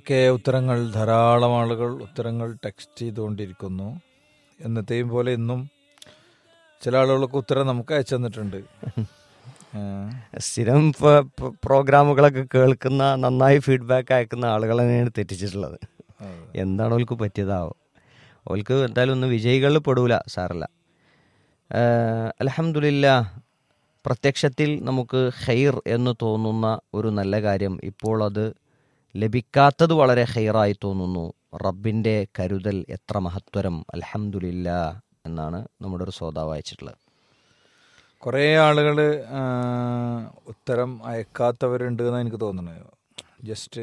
എന്തൊക്കെ ഉത്തരങ്ങൾ ധാരാളം ആളുകൾ ഉത്തരങ്ങൾ ടെക്സ്റ്റ് ചെയ്തുകൊണ്ടിരിക്കുന്നു എന്നത്തെയും പോലെ ഇന്നും ചില ആളുകളൊക്കെ ഉത്തരം നമുക്ക് അയച്ചു തന്നിട്ടുണ്ട് ആ, സ്ഥിരം പ- പ- പ്രോഗ്രാമുകളൊക്കെ കേൾക്കുന്ന നന്നായി ഫീഡ്ബാക്ക് അയക്കുന്ന ആളുകളെ തന്നെയാണ് തെറ്റിച്ചിട്ടുള്ളത് അതെ. എന്താണ് ഓൾക്ക് പറ്റിയതാവും ഓൾക്ക് എന്തായാലും ഒന്ന് വിജയികളിൽ പെടൂല സാറല്ല അലഹമില്ല പ്രത്യക്ഷത്തിൽ നമുക്ക് ഹെയർ എന്ന് തോന്നുന്ന ഒരു നല്ല കാര്യം ഇപ്പോൾ അത് ലഭിക്കാത്തത് വളരെ ഹെയറായി തോന്നുന്നു റബ്ബിൻ്റെ കരുതൽ എത്ര മഹത്വരം അലഹമില്ല എന്നാണ് നമ്മുടെ ഒരു ശ്രോതാവ് അയച്ചിട്ടുള്ളത് കുറേ ആളുകൾ ഉത്തരം അയക്കാത്തവരുണ്ട് എന്ന് എനിക്ക് തോന്നുന്നത് ജസ്റ്റ്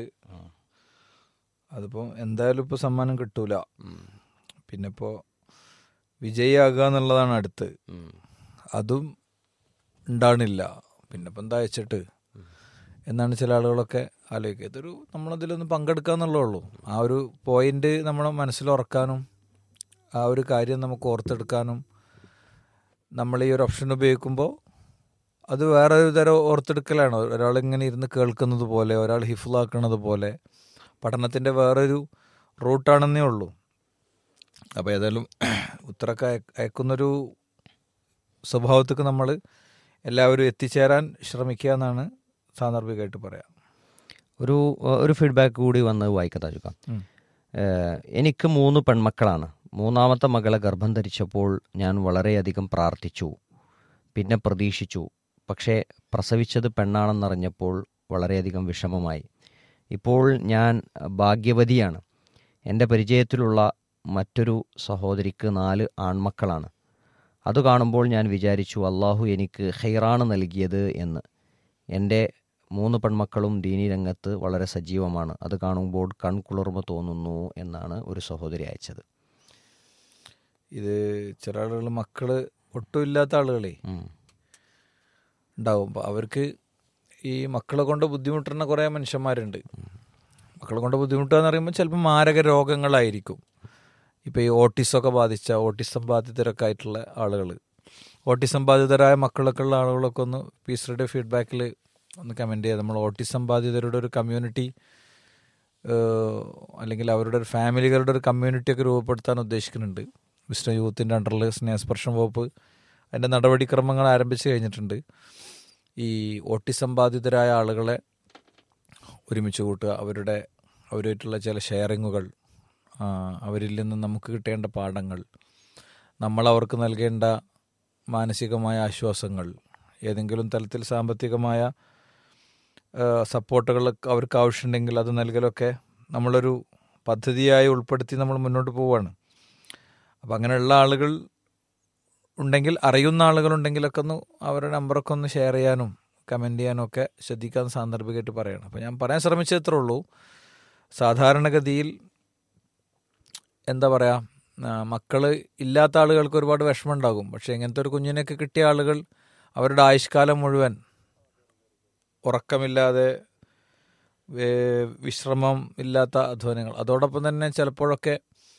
അതിപ്പോൾ എന്തായാലും ഇപ്പോൾ സമ്മാനം കിട്ടൂല പിന്നെ ഇപ്പോൾ വിജയിയാകുക എന്നുള്ളതാണ് അടുത്ത് അതും ഉണ്ടാകണില്ല പിന്നെ ഇപ്പം എന്താ അയച്ചിട്ട് എന്നാണ് ചില ആളുകളൊക്കെ ആലോചിക്കുക ഇതൊരു നമ്മളതിലൊന്ന് പങ്കെടുക്കുക എന്നുള്ളേ ഉള്ളൂ ആ ഒരു പോയിന്റ് നമ്മളെ മനസ്സിൽ ഉറക്കാനും ആ ഒരു കാര്യം നമുക്ക് ഓർത്തെടുക്കാനും നമ്മൾ ഈ ഒരു ഓപ്ഷൻ ഉപയോഗിക്കുമ്പോൾ അത് വേറെ ഒരു തരം ഓർത്തെടുക്കലാണ് ഒരാൾ ഇങ്ങനെ ഇരുന്ന് കേൾക്കുന്നത് പോലെ ഒരാൾ ഹിഫുളാക്കുന്നത് പോലെ പഠനത്തിൻ്റെ വേറൊരു റൂട്ടാണെന്നേ ഉള്ളൂ അപ്പോൾ ഏതായാലും ഉത്തരമൊക്കെ അയ- അയക്കുന്നൊരു സ്വഭാവത്തേക്ക് നമ്മൾ എല്ലാവരും എത്തിച്ചേരാൻ ശ്രമിക്കുക എന്നാണ് സാന്ദർഭികമായിട്ട് പറയാം ഒരു ഒരു ഫീഡ്ബാക്ക് കൂടി വന്ന് വായിക്കത്താ ചുക്കാം ഉം. ഏഹ് എനിക്ക് മൂന്ന് പെൺമക്കളാണ് മൂന്നാമത്തെ മകളെ ഗർഭം ധരിച്ചപ്പോൾ ഞാൻ വളരെയധികം പ്രാർത്ഥിച്ചു പിന്നെ പ്രതീക്ഷിച്ചു പക്ഷേ പ്രസവിച്ചത് പെണ്ണാണെന്നറിഞ്ഞപ്പോൾ വളരെയധികം വിഷമമായി ഇപ്പോൾ ഞാൻ ഭാഗ്യവതിയാണ് എൻ്റെ പരിചയത്തിലുള്ള മറ്റൊരു സഹോദരിക്ക് നാല് ആൺമക്കളാണ് അത് കാണുമ്പോൾ ഞാൻ വിചാരിച്ചു അള്ളാഹു എനിക്ക് ഹൈറാണ് നൽകിയത് എന്ന് എൻ്റെ മൂന്ന് പെൺമക്കളും ദീനി രംഗത്ത് വളരെ സജീവമാണ് അത് കാണുമ്പോൾ കൺകുളിർമ തോന്നുന്നു എന്നാണ് ഒരു സഹോദരി അയച്ചത് ഇത് ചില ആളുകൾ മക്കള് ഒട്ടും ഇല്ലാത്ത ആളുകളെ ഉം. ഉണ്ടാവും അപ്പോൾ അവർക്ക് ഈ മക്കളെ കൊണ്ട് ബുദ്ധിമുട്ടുന്ന കുറേ മനുഷ്യന്മാരുണ്ട് മക്കളെ കൊണ്ട് ബുദ്ധിമുട്ടുക എന്ന് പറയുമ്പോൾ ചിലപ്പോൾ മാരക രോഗങ്ങളായിരിക്കും ഇപ്പോൾ ഈ ഓട്ടിസമൊക്കെ ബാധിച്ച ഓട്ടിസം ബാധിതരൊക്കെ ആയിട്ടുള്ള ആളുകൾ ഓട്ടിസം ബാധിതരായ മക്കളൊക്കെ ഉള്ള ആളുകളൊക്കെ ഒന്ന് പീസറുടെ ഫീഡ്ബാക്കിൽ ഒന്ന് കമൻറ്റ് ചെയ്യുക നമ്മൾ ഓട്ടിസം ബാധിതരുടെ ഒരു കമ്മ്യൂണിറ്റി അല്ലെങ്കിൽ അവരുടെ ഒരു ഫാമിലികളുടെ ഒരു കമ്മ്യൂണിറ്റിയൊക്കെ രൂപപ്പെടുത്താൻ ഉദ്ദേശിക്കുന്നുണ്ട് വിഷ്ണു യൂത്തിൻ്റെ അണ്ടറിൽ സ്നേഹസ്പർശം വകുപ്പ് അതിൻ്റെ നടപടിക്രമങ്ങൾ ആരംഭിച്ചു കഴിഞ്ഞിട്ടുണ്ട് ഈ ഓട്ടിസം ബാധിതരായ ആളുകളെ ഒരുമിച്ച് കൂട്ടുക അവരുടെ അവരുമായിട്ടുള്ള ചില ഷെയറിങ്ങുകൾ ആ, അവരിൽ നിന്ന് നമുക്ക് കിട്ടേണ്ട പാഠങ്ങൾ നമ്മൾ അവർക്ക് നൽകേണ്ട മാനസികമായ ആശ്വാസങ്ങൾ ഏതെങ്കിലും തലത്തിൽ സാമ്പത്തികമായ സപ്പോർട്ടുകൾ അവർക്ക് ആവശ്യമുണ്ടെങ്കിൽ അത് നൽകലൊക്കെ നമ്മളൊരു പദ്ധതിയായി ഉൾപ്പെടുത്തി നമ്മൾ മുന്നോട്ട് പോവുകയാണ് അപ്പം അങ്ങനെയുള്ള ആളുകൾ ഉണ്ടെങ്കിൽ അറിയുന്ന ആളുകളുണ്ടെങ്കിലൊക്കെ ഒന്ന് അവരുടെ നമ്പറൊക്കെ ഒന്ന് ഷെയർ ചെയ്യാനും കമൻറ്റ് ചെയ്യാനും ഒക്കെ ശ്രദ്ധിക്കാൻ സാന്ദർഭികമായിട്ട് പറയണം അപ്പോൾ ഞാൻ പറയാൻ ശ്രമിച്ചത്രേ ഉള്ളൂ സാധാരണഗതിയിൽ എന്താ പറയുക മക്കൾ ഇല്ലാത്ത ആളുകൾക്ക് ഒരുപാട് വിഷമം ഉണ്ടാകും പക്ഷേ ഇങ്ങനത്തെ ഒരു കുഞ്ഞിനെയൊക്കെ കിട്ടിയ ആളുകൾ അവരുടെ ആയുഷ്കാലം മുഴുവൻ ഉറക്കമില്ലാതെ വേ- വിശ്രമം ഇല്ലാത്ത അധ്വാനങ്ങൾ അതോടൊപ്പം തന്നെ ചിലപ്പോഴൊക്കെ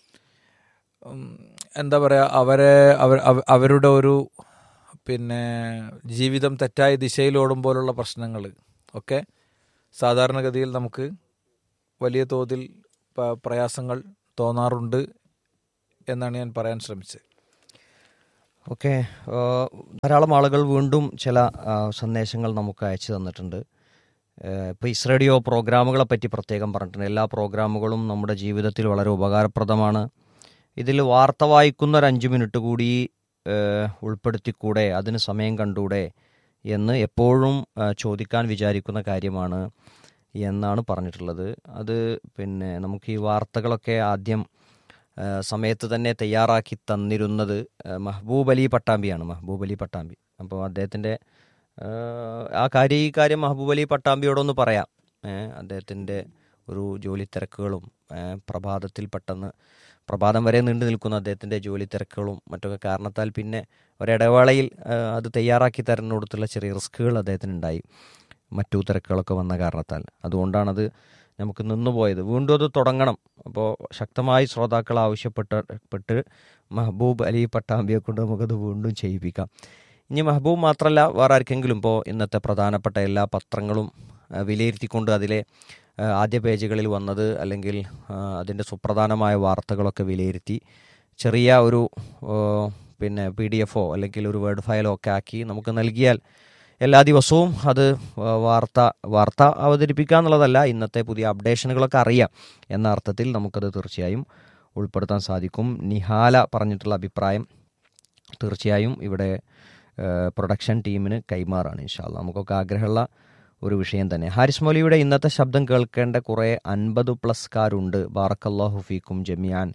ഉം, എന്താ പറയുക അവരെ അവർ അവ- അവരുടെ ഒരു പിന്നെ ജീവിതം തെറ്റായ ദിശയിലോടും പോലുള്ള പ്രശ്നങ്ങൾ ഒക്കെ സാധാരണഗതിയിൽ നമുക്ക് വലിയ തോതിൽ പ- പ്രയാസങ്ങൾ തോന്നാറുണ്ട് എന്നാണ് ഞാൻ പറയാൻ ശ്രമിച്ചത് ഓക്കെ ധാരാളം ആളുകൾ വീണ്ടും ചില ആ, സന്ദേശങ്ങൾ നമുക്ക് അയച്ചു തന്നിട്ടുണ്ട് ഇപ്പോൾ ഇസ് റേഡിയോ പ്രോഗ്രാമുകളെ പറ്റി പ്രത്യേകം പറഞ്ഞിട്ടുണ്ട് എല്ലാ പ്രോഗ്രാമുകളും നമ്മുടെ ജീവിതത്തിൽ വളരെ ഉപകാരപ്രദമാണ് ഇതിൽ വാർത്ത വായിക്കുന്ന ഒരു അഞ്ച് മിനിറ്റ് കൂടി ഏഹ്, ഉൾപ്പെടുത്തിക്കൂടെ അതിന് സമയം കണ്ടൂടെ എന്ന് എപ്പോഴും ആ, ചോദിക്കാൻ വിചാരിക്കുന്ന കാര്യമാണ് എന്നാണ് പറഞ്ഞിട്ടുള്ളത് അത് പിന്നെ നമുക്ക് ഈ വാർത്തകളൊക്കെ ആദ്യം ആ, സമയത്ത് തന്നെ തയ്യാറാക്കി തന്നിരുന്നത് ആ, മഹബൂബ് അലി പട്ടാമ്പിയാണ് മഹബൂബ് അലി പട്ടാമ്പി അപ്പോൾ അദ്ദേഹത്തിൻ്റെ ആ, ആ കാര്യം ഈ കാര്യം മഹബൂബ് അലി പട്ടാമ്പിയോടൊന്ന് പറയാം ഏ, അദ്ദേഹത്തിൻ്റെ ഒരു ജോലി തിരക്കുകളും ഏ, പ്രഭാതത്തിൽ പെട്ടെന്ന് പ്രഭാതം വരെ നീണ്ടു നിൽക്കുന്ന അദ്ദേഹത്തിൻ്റെ ജോലി തിരക്കുകളും മറ്റൊക്കെ കാരണത്താൽ പിന്നെ ഒരിടവേളയിൽ ആ, അത് തയ്യാറാക്കി തരുന്നിടത്തുള്ള ചെറിയ റിസ്കുകൾ അദ്ദേഹത്തിനുണ്ടായി മറ്റു തിരക്കുകളൊക്കെ വന്ന കാരണത്താൽ അതുകൊണ്ടാണത് നമുക്ക് നിന്നുപോയത് വീണ്ടും അത് തുടങ്ങണം അപ്പോൾ ശക്തമായി ശ്രോതാക്കൾ ആവശ്യപ്പെട്ട പെട്ട് മെഹബൂബ് അലി പട്ടാമ്പിയെ കൊണ്ട് നമുക്കത് വീണ്ടും ചെയ്യിപ്പിക്കാം ഇനി മെഹബൂബ് മാത്രമല്ല വേറെ ആർക്കെങ്കിലും ഇപ്പോൾ ഇന്നത്തെ പ്രധാനപ്പെട്ട എല്ലാ പത്രങ്ങളും ആ, വിലയിരുത്തിക്കൊണ്ട് അതിലെ ആ, ആദ്യ പേജുകളിൽ വന്നത് അല്ലെങ്കിൽ ആ, അതിൻ്റെ സുപ്രധാനമായ വാർത്തകളൊക്കെ വിലയിരുത്തി ചെറിയ ഒരു ഓ, പിന്നെ പി ഡി എഫോ അല്ലെങ്കിൽ ഒരു വേർഡ് ഫയലോ ഒക്കെ ആക്കി നമുക്ക് നൽകിയാൽ എല്ലാ ദിവസവും അത് ആ, വാർത്ത വാർത്ത അവതരിപ്പിക്കുക എന്നുള്ളതല്ല ഇന്നത്തെ പുതിയ അപ്ഡേഷനുകളൊക്കെ അറിയാം എന്ന അർത്ഥത്തിൽ നമുക്കത് തീർച്ചയായും ഉൾപ്പെടുത്താൻ സാധിക്കും നിഹാല പറഞ്ഞിട്ടുള്ള അഭിപ്രായം തീർച്ചയായും ഇവിടെ ഏഹ്, പ്രൊഡക്ഷൻ ടീമിന് കൈമാറാണ് ഇൻഷാല്ല നമുക്കൊക്കെ ആഗ്രഹമുള്ള ഒരു വിഷയം തന്നെ ഹാരിസ് മൗലിയുടെ ഇന്നത്തെ ശബ്ദം കേൾക്കേണ്ട കുറേ അൻപത് പ്ലസ് കാരുണ്ട് ബാറക്കല്ലാഹു ഫീക്കും ജമിയാൻ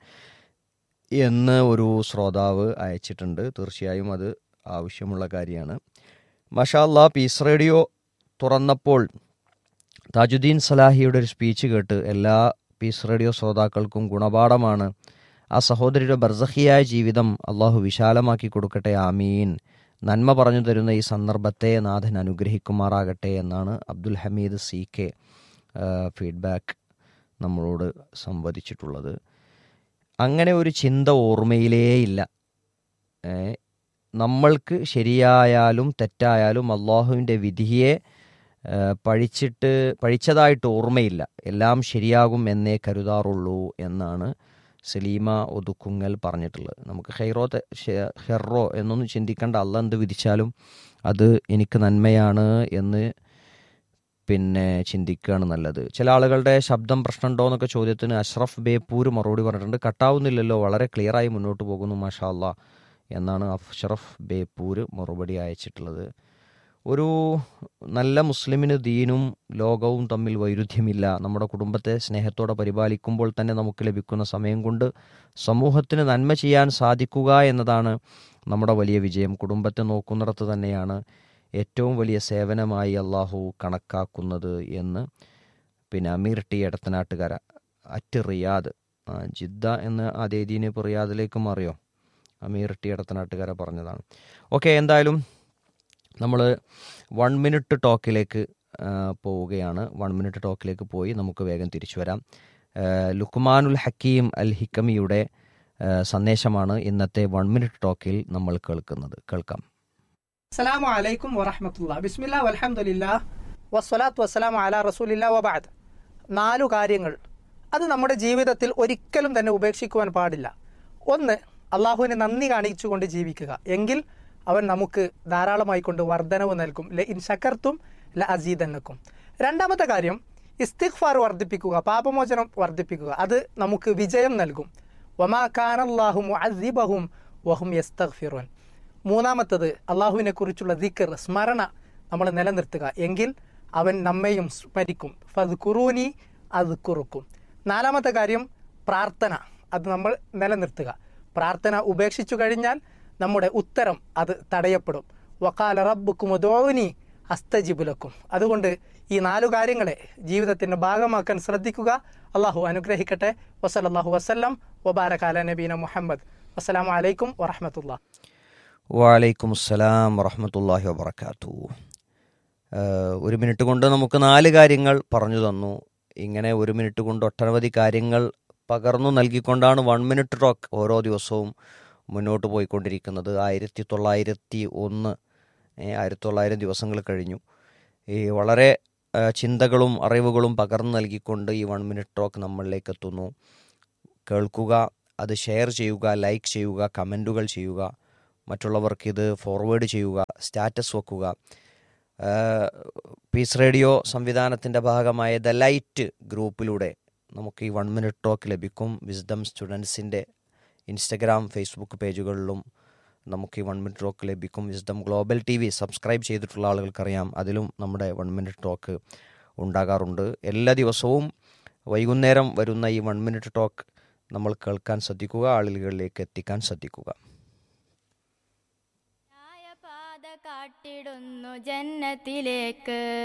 എന്ന് ഒരു ശ്രോതാവ് അയച്ചിട്ടുണ്ട് തീർച്ചയായും അത് ആവശ്യമുള്ള കാര്യമാണ് മഷാല്ല പീസ് റേഡിയോ തുറന്നപ്പോൾ താജുദ്ദീൻ സലാഹിയുടെ ഒരു സ്പീച്ച് കേട്ട് എല്ലാ പീസ് റേഡിയോ ശ്രോതാക്കൾക്കും ഗുണപാഠമാണ് ആ സഹോദരിയുടെ ബർസഹിയായ ജീവിതം അള്ളാഹു വിശാലമാക്കി കൊടുക്കട്ടെ ആമീൻ നന്മ പറഞ്ഞു തരുന്ന ഈ സന്ദർഭത്തെ നാഥൻ അനുഗ്രഹിക്കുമാറാകട്ടെ എന്നാണ് Abdul Hameed C K feedback നമ്മളോട് സംവദിച്ചിട്ടുള്ളത് അങ്ങനെ ഒരു ചിന്ത ഓർമ്മയിലേ ഇല്ല ഏ, നമ്മൾക്ക് ശരിയായാലും തെറ്റായാലും അള്ളാഹുവിൻ്റെ വിധിയെ ഏ, പഴിച്ചിട്ട് പഴിച്ചതായിട്ട് ഓർമ്മയില്ല എല്ലാം ശരിയാകും എന്നേ കരുതാറുള്ളൂ എന്നാണ് സലീമ ഒതുക്കുങ്ങൽ പറഞ്ഞിട്ടുള്ളത് നമുക്ക് ഹെയ്റോ തെ- ഷെ- ഹെറോ എന്നൊന്നും ചിന്തിക്കേണ്ട അല്ല എന്ത് വിധിച്ചാലും അത് എനിക്ക് നന്മയാണ് എന്ന് പിന്നെ ചിന്തിക്കുകയാണ് നല്ലത് ചില ആളുകളുടെ ശബ്ദം പ്രശ്നമുണ്ടോ എന്നൊക്കെ ചോദ്യത്തിന് അഷ്റഫ് ബേപ്പൂർ മറുപടി പറഞ്ഞിട്ടുണ്ട് കട്ടാവുന്നില്ലല്ലോ വളരെ ക്ലിയറായി മുന്നോട്ട് പോകുന്നു മാഷാ അല്ലാ എന്നാണ് അഷ്റഫ് ബേപ്പൂർ മറുപടി അയച്ചിട്ടുള്ളത് ഒരു നല്ല മുസ്ലിമിന് ദീനും ലോകവും തമ്മിൽ വൈരുദ്ധ്യമില്ല നമ്മുടെ കുടുംബത്തെ സ്നേഹത്തോടെ പരിപാലിക്കുമ്പോൾ തന്നെ നമുക്ക് ലഭിക്കുന്ന സമയം കൊണ്ട് സമൂഹത്തിന് നന്മ ചെയ്യാൻ സാധിക്കുക എന്നതാണ് നമ്മുടെ വലിയ വിജയം കുടുംബത്തെ നോക്കുന്നിടത്ത് തന്നെയാണ് ഏറ്റവും വലിയ സേവനമായി അള്ളാഹു കണക്കാക്കുന്നത് എന്ന് പിന്നെ Ameer T Edathanattukara at Riyadh ആ, ജിദ്ദ എന്ന ആ ദേദീനെ ഇപ്പോൾ റിയാദിലേക്ക് മാറിയോ അമീർ ടി എടത്തനാട്ടുകര പറഞ്ഞതാണ് ഓക്കെ എന്തായാലും നമ്മൾ വൺ മിനിറ്റ് ടോക്കിലേക്ക് ആ, പോവുകയാണ് വൺ മിനിറ്റ് ടോക്കിലേക്ക് പോയി നമുക്ക് വേഗം തിരിച്ചു വരാം ആ, ലുക്മാനുൽ ഹക്കീം അൽ ഹിക്കമിയുടെ ആ, സന്ദേശമാണ് ഇന്നത്തെ വൺ മിനിറ്റ് ടോക്കിൽ നമ്മൾ കേൾക്കുന്നത് കേൾക്കാം അസ്സലാമു അലൈക്കും വറഹമത്തുള്ള ബിസ്മില്ല വൽഹംദുലില്ലാ വസ്സലാത്തു വസ്സലാമു അലാ റസൂലില്ല വബാദ് നാലു കാര്യങ്ങൾ അത് നമ്മുടെ ജീവിതത്തിൽ ഒരിക്കലും തന്നെ ഉപേക്ഷിക്കുവാൻ പാടില്ല ഒന്ന് അള്ളാഹുവിനെ നന്ദി കാണിച്ചുകൊണ്ട് ജീവിക്കുക എങ്കിൽ അവൻ നമുക്ക് ധാരാളമായി കൊണ്ട് വർധനവ് നൽകും ല ഇൻ ശക്കർത്തും ല അസീദന്നക്കും രണ്ടാമത്തെ കാര്യം ഇസ്തിഗ്ഫാർ വർദ്ധിപ്പിക്കുക പാപമോചനം വർദ്ധിപ്പിക്കുക അത് നമുക്ക് വിജയം നൽകും വമാ ഖാനല്ലാഹു മുഅസിബഹും വഹും യസ്തഗ്ഫിറൂൻ മൂന്നാമത്തത് അള്ളാഹുവിനെ കുറിച്ചുള്ള ദിക്കർ സ്മരണ നമ്മൾ നിലനിർത്തുക എങ്കിൽ അവൻ നമ്മയും സ്മരിക്കും ഫത് കുറൂനി അത് കുറുക്കും നാലാമത്തെ കാര്യം പ്രാർത്ഥന അത് നമ്മൾ നിലനിർത്തുക പ്രാർത്ഥന ഉപേക്ഷിച്ചു കഴിഞ്ഞാൽ നമ്മുടെ ഉത്തരം അത് തടയപ്പെടും വക്കാല റബ്ബുക്കും ഉദോനി അസ്തജിബുലക്കും അതുകൊണ്ട് ഈ നാലു കാര്യങ്ങളെ ജീവിതത്തിന്റെ ഭാഗമാക്കാൻ ശ്രദ്ധിക്കുക അള്ളാഹു അനുഗ്രഹിക്കട്ടെ വസലല്ലാഹു വസ്ലം വബാരകാല നബീന മുഹമ്മദ് അസ്സലാമു അലൈക്കും വറഹമത്തുള്ള വാലൈക്കും അസ്സലാം വറഹമത്തല്ലാഹി വബർക്കാത്തു ഒരു മിനിറ്റ് കൊണ്ട് നമുക്ക് നാല് കാര്യങ്ങൾ പറഞ്ഞു തന്നു ഇങ്ങനെ ഒരു മിനിറ്റ് കൊണ്ട് ഒട്ടനവധി കാര്യങ്ങൾ പകർന്നു നൽകിക്കൊണ്ടാണ് വൺ മിനിറ്റ് ടോക്ക് ഓരോ ദിവസവും മുന്നോട്ട് പോയിക്കൊണ്ടിരിക്കുന്നത് ആയിരത്തി തൊള്ളായിരത്തി ഒന്ന് ആയിരത്തി തൊള്ളായിരം ദിവസങ്ങൾ കഴിഞ്ഞു ഈ വളരെ ആ, ചിന്തകളും അറിവുകളും പകർന്നു നൽകിക്കൊണ്ട് ഈ വൺ മിനിറ്റ് ടോക്ക് നമ്മളിലേക്ക് എത്തുന്നു കേൾക്കുക അത് ഷെയർ ചെയ്യുക ലൈക്ക് ചെയ്യുക കമൻറ്റുകൾ ചെയ്യുക മറ്റുള്ളവർക്ക് ഇത് ഫോർവേഡ് ചെയ്യുക സ്റ്റാറ്റസ് വെക്കുക ആഹ് പീസ് റേഡിയോ സംവിധാനത്തിൻ്റെ ഭാഗമായ ദ ലൈറ്റ് ഗ്രൂപ്പിലൂടെ നമുക്ക് ഈ വൺ മിനിറ്റ് ടോക്ക് ലഭിക്കും വിസ്ഡം സ്റ്റുഡൻസിൻ്റെ ഇൻസ്റ്റഗ്രാം ഫേസ്ബുക്ക് പേജുകളിലും നമുക്ക് ഈ വൺ മിനിറ്റ് ടോക്ക് ലഭിക്കും wisdom global T V subscribe ചെയ്തിട്ടുള്ള ആളുകൾക്കറിയാം അതിലും നമ്മുടെ വൺ മിനിറ്റ് ടോക്ക് ഉണ്ടാകാറുണ്ട് എല്ലാ ദിവസവും വൈകുന്നേരം വരുന്ന ഈ വൺ മിനിറ്റ് ടോക്ക് നമ്മൾ കേൾക്കാൻ ശ്രദ്ധിക്കുക ആളുകളിലേക്ക് എത്തിക്കാൻ ശ്രദ്ധിക്കുക പാത കാട്ടിടുന്നു ജന്നത്തിലേക്ക്